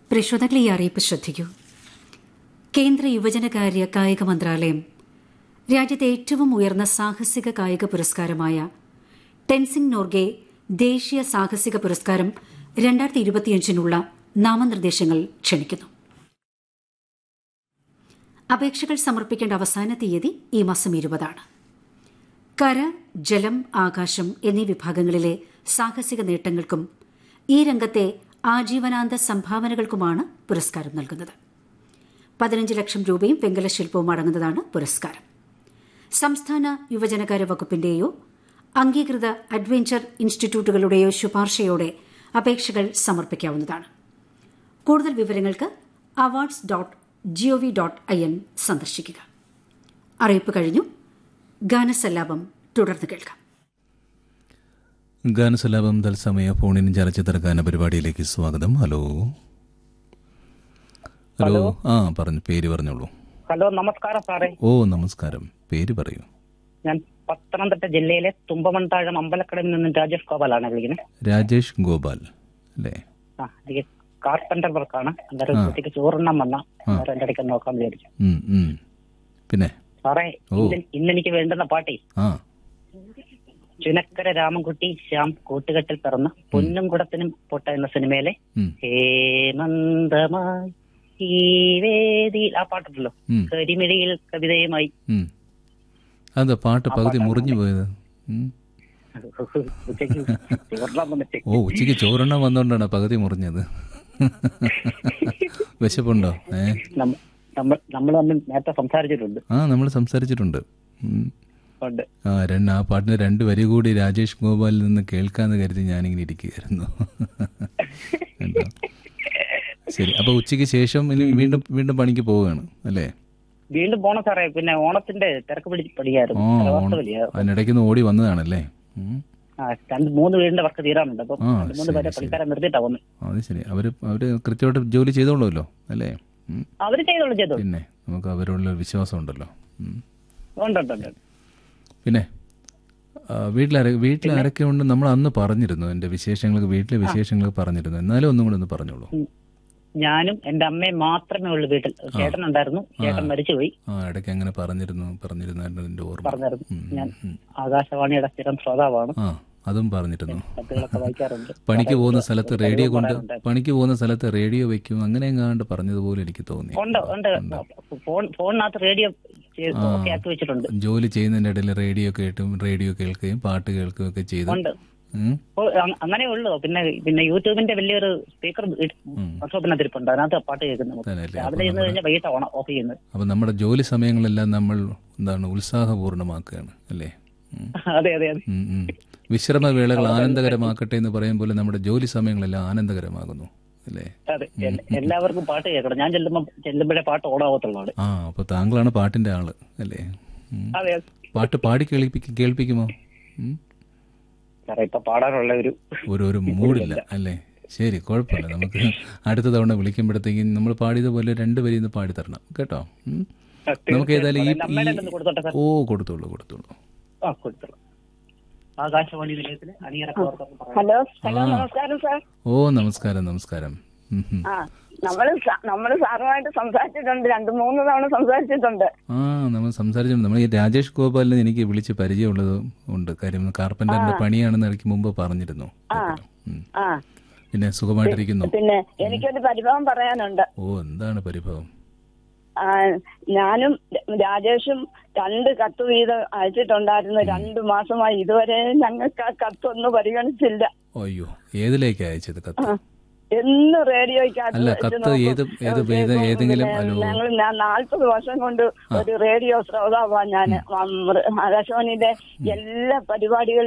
പ്രക്ഷോതകളെ ഈ അറിയിപ്പ് ശ്രദ്ധിക്കൂ കേന്ദ്ര യുവജനകാര്യ കായിക മന്ത്രാലയം രാജ്യത്തെ ഏറ്റവും ഉയർന്ന സാഹസിക കായിക പുരസ്കാരമായ ടെൻസിംഗ് നോർഗെ ദേശീയ സാഹസിക പുരസ്കാരം രണ്ടായിരത്തി ഇരുപത്തിയഞ്ചിനുള്ള നാമനിർദ്ദേശങ്ങൾ ക്ഷണിക്കുന്നു അപേക്ഷകൾ സമർപ്പിക്കേണ്ട അവസാന തീയതി ഈ മാസം ഇരുപതാണ് കര ജലം ആകാശം എന്നീ വിഭാഗങ്ങളിലെ സാഹസിക നേട്ടങ്ങൾക്കും ഈ രംഗത്തെ ആജീവനാന്ത സംഭാവനകൾക്കുമാണ് പുരസ്കാരം നൽകുന്നത് പതിനഞ്ച് ലക്ഷം രൂപയും വെങ്കല ശില്പവും അടങ്ങുന്നതാണ് പുരസ്കാരം സംസ്ഥാന യുവജനകാര്യ വകുപ്പിന്റെയോ അംഗീകൃത അഡ്വഞ്ചർ ഇൻസ്റ്റിറ്റ്യൂട്ടുകളുടെയോ ശുപാർശയോടെ അപേക്ഷകൾ സമർപ്പിക്കാവുന്നതാണ് കൂടുതൽ വിവരങ്ങൾക്ക് awards dot gov dot I N സന്ദർശിക്കുക അറിയിപ്പ് കഴിഞ്ഞു ഗാനസല്ലാപം തുടർന്ന് കേൾക്കാം ഗാനസലാപം തത്സമയ ഫോണിൻ ചലച്ചിത്ര ഗാന പരിപാടിയിലേക്ക് സ്വാഗതം ഹലോ ഹലോ ആ പറഞ്ഞു പേര് പറഞ്ഞോളൂ ഹലോ നമസ്കാരം സാറേ ഓ നമസ്കാരം പേര് പറയൂ ഞാൻ പത്തനംതിട്ട ജില്ലയിലെ തുമ്പമൺതാഴം അമ്പലക്കടയിൽ നിന്നും രാജേഷ് ഗോപാലാണ് വിളിക്കുന്നത് രാജേഷ് ഗോപാൽ അല്ലേ ആ എനിക്ക് കാർപ്പന്റർ വർക്കാണ് അന്നേരം കുട്ടിക്ക് ചോറെണ്ണം വന്ന അന്നേരം എന്റെ ഇടയ്ക്ക് നോക്കാൻ വിചാരിച്ചു ഉം, ഉം. പിന്നെ സാറേ ഓ. ഇന്ന് ഇന്നെനിക്ക് വേണ്ടുന്ന പാട്ടേ ആ ചുനക്കര രാമൻകുട്ടി ശ്യാം കൂട്ടുകെട്ടിൽ പിറന്ന പൊന്നും കുടത്തിനും പൊട്ട എന്ന സിനിമയിലെ ഉം, ഹേമന്തമായി ഈ വേദിയിൽ ആ പാട്ടുണ്ടല്ലോ ഉം, കരിമിഴിയിൽ കവിതയുമായി ഉം. അതെന്താ പാട്ട് പകുതി മുറിഞ്ഞു പോയത് ഉം. ഉച്ചയ്ക്ക് ചോറെണ്ണം വന്നിട്ട് ഓ ഉച്ചയ്ക്ക് ചോറെണ്ണം വന്നോണ്ടാണ് പകുതി മുറിഞ്ഞത് വിശപ്പുണ്ടോ ഏ നമ്മ- നമ്മൾ നമ്മൾ തമ്മിൽ നേരത്തെ സംസാരിച്ചിട്ടുണ്ട് ആ നമ്മൾ സംസാരിച്ചിട്ടുണ്ട് ഉം. ഉണ്ട് ആ രണ്ട് ആ പാട്ടിന് രണ്ട് വരി കൂടി രാജേഷ് ഗോപാലിൽ നിന്ന് കേൾക്കാന്ന് കരുതി ഞാനിങ്ങനെ ഇരിക്കുകയായിരുന്നു കേട്ടോ. ശരി അപ്പൊ ഉച്ചയ്ക്ക് ശേഷം ഇനി വീണ്ടും വീണ്ടും പണിക്ക് പോവുകയാണ് അല്ലേ വീണ്ടും പോണം സാറേ പിന്നെ ഓണത്തിന്റെ തിരക്ക് പിടിച്ച് ഓ പടിയായിരുന്നു തലവാർത്ത വലിയ അതിനിടയ്ക്ക് ഒന്ന് ഓടി വന്നതാണല്ലേ ഉം. ആ രണ്ട് മൂന്ന് വീടിന്റെ വർക്ക് തീരാനുണ്ട് അപ്പൊ ആ, രണ്ട് മൂന്ന് പേരെ ശരി, പണിക്കാരെ നിർത്തിയിട്ടാ വന്ന് അത് ശരി അവര് അവര് കൃത്യമായിട്ട് ജോലി ചെയ്തോളുമല്ലോ അല്ലേ ഉം. അവര് ചെയ്തോളൂ ചെയ്തോളൂ പിന്നെ നമുക്ക് അവരോടുള്ള വിശ്വാസം ഉണ്ടല്ലോ ഉം. ഉണ്ട് ഉണ്ട് ഉണ്ട് പിന്നെ ആ, വീട്ടിലാര വീട്ടിൽ ആരൊക്കെ ഉണ്ട് നമ്മൾ അന്ന് പറഞ്ഞിരുന്നു എന്റെ വിശേഷങ്ങളൊക്കെ വീട്ടിലെ വിശേഷങ്ങളൊക്കെ പറഞ്ഞിരുന്നു എന്നാലും ഒന്നും കൂടെ ഒന്ന് പറഞ്ഞോളൂ ഞാനും എന്റെ അമ്മയും മാത്രമേ ഉള്ളൂ വീട്ടിൽ ചേട്ടൻ ഉണ്ടായിരുന്നു ചേട്ടൻ മരിച്ചുപോയി ആ ഇടയ്ക്ക് അങ്ങനെ പറഞ്ഞിരുന്നു പറഞ്ഞിരുന്നായിരുന്നു എന്റെ ഓർമ്മ പറഞ്ഞായിരുന്നു ഉം, ഞാൻ ഉം. ആകാശവാണിയുടെ സ്ഥിരം ശ്രോതാവാണ് ആ അതും പറഞ്ഞിരുന്നു കത്തുകളൊക്കെ വായിക്കാറുണ്ട് പണിക്ക് പോകുന്ന സ്ഥലത്ത് റേഡിയോ കൊണ്ട് പറയാറുണ്ട്. പണിക്ക് പോകുന്ന സ്ഥലത്ത് റേഡിയോ വെക്കും അങ്ങനെ എങ്ങാണ്ട് പറഞ്ഞതുപോലെ എനിക്ക് തോന്നി ഉണ്ട് ഉണ്ട് ഫോൺ ഫോണിനകത്ത് റേഡിയോ ഒക്കെ ആക്കി വെച്ചിട്ടുണ്ട് ജോലി ചെയ്യുന്നതിന്റെ ഇടയിൽ റേഡിയോ കേട്ടും റേഡിയോ കേൾക്കുകയും പാട്ട് കേൾക്കുകയും ഒക്കെ ചെയ്തു ഉണ്ട് ഉം. ഓ, അ- അങ്ങനെ ഉള്ളു പിന്നെ പിന്നെ യൂട്യൂബിന്റെ വലിയൊരു സ്പീക്കർ വർക്ക്ഷോപ്പിനകത്ത് ഇരിപ്പുണ്ട് അതിനകത്ത് പാട്ട് കേൾക്കുന്നത് തന്നെയല്ലേ രാവിലെ ചെന്ന് കഴിഞ്ഞാൽ വൈകിട്ട് ഓൺ ഓഫ് ചെയ്യുന്നത് അപ്പൊ നമ്മുടെ ജോലി സമയങ്ങളെല്ലാം നമ്മൾ എന്താണ് ഉത്സാഹപൂർണ്ണമാക്കുകയാണ് അല്ലേ ഉം. അതെ അതെ അതെ ഉം, ഉം. വിശ്രമവേളകൾ ആനന്ദകരമാക്കട്ടെ എന്ന് പറയും പോലെ നമ്മുടെ ജോലി സമയങ്ങളെല്ലാം ആനന്ദകരമാകുന്നു അല്ലേ അതെ എല്ല- എല്ലാവർക്കും പാട്ട് കേൾക്കണം ഞാൻ ചെല്ലുമ്പോ ചെല്ലുമ്പോഴേ പാട്ട് ഓണാവത്തുള്ളൂ അവിടെ ആ അപ്പൊ താങ്കളാണ് പാട്ടിന്റെ ആള് അല്ലേ ഉം. അതെ പാട്ട് പാടി കേൾപ്പിക്ക കേൾപ്പിക്കുമോ ഉം. സാറേ ഇപ്പൊ പാടാനുള്ള ഒരു ഒരു ഒരു മൂടില്ല അല്ലേ ശരി കുഴപ്പമില്ല നമുക്ക് അടുത്ത തവണ വിളിക്കുമ്പോഴത്തേക്കും നമ്മൾ പാടിയതുപോലെ രണ്ടുപേരും ഇന്ന് പാടി തരണം കേട്ടോ ഉം. നമുക്ക് ഏതായാലും ഈ എന്റെ അമ്മയുടെ അടുത്ത് കൊടുത്തോട്ടെ സാർ ഈ- ഓ കൊടുത്തോളൂ കൊടുത്തോളൂ ആ കൊടുത്തോളൂ ആകാശവാണി നിലയത്തിലെ അണിയറ പ്രവർത്തകർ പറയാം ഹലോ ഹലോ നമസ്കാരം സാർ ഓ നമസ്കാരം നമസ്കാരം ഉം, ഉം. ആ നമ്മള് സ- നമ്മള് സാറുമായിട്ട് സംസാരിച്ചിട്ടുണ്ട് രണ്ട് മൂന്ന് തവണ സംസാരിച്ചിട്ടുണ്ട് ആ നമ്മൾ സംസാരിച്ചു നമ്മൾ ഈ രാജേഷ് ഗോപാലിനെ എനിക്ക് വിളിച്ച് പരിചയമുള്ളത് ഉണ്ട് കാര്യം കാർപ്പന്ററിന്റെ പണിയാണെന്ന് ഇടയ്ക്ക് മുമ്പ് പറഞ്ഞിരുന്നു ഉം. ആ പിന്നെ സുഖമായിട്ടിരിക്കുന്നു പിന്നെ എനിക്കൊരു പരിഭവം പറയാനുണ്ട് ഓ എന്താണ് പരിഭവം ആ, ഞാനും രാജേഷും രണ്ട് കത്ത് വീതം അയച്ചിട്ടുണ്ടായിരുന്നു രണ്ടു മാസമായി ഇതുവരെ ഞങ്ങൾക്ക് ആ കത്തൊന്നും പരിഗണിച്ചില്ല അയ്യോ ഏതിലേക്ക് അയച്ചത് കത്ത് എന്ന് റേഡിയോയ്ക്കകത്ത് അല്ല, വെച്ച് കത്ത് നോക്കും. ഏത്- ഏത് ഏത് ഏതെങ്കിലും ഹലോ. ഞങ്ങൾ ഞാൻ നാൽപ്പത് വർഷം കൊണ്ട് ഒരു റേഡിയോ ശ്രോതാവാ ഞാൻ ആകാശവാണിയുടെ എല്ലാ പരിപാടികളും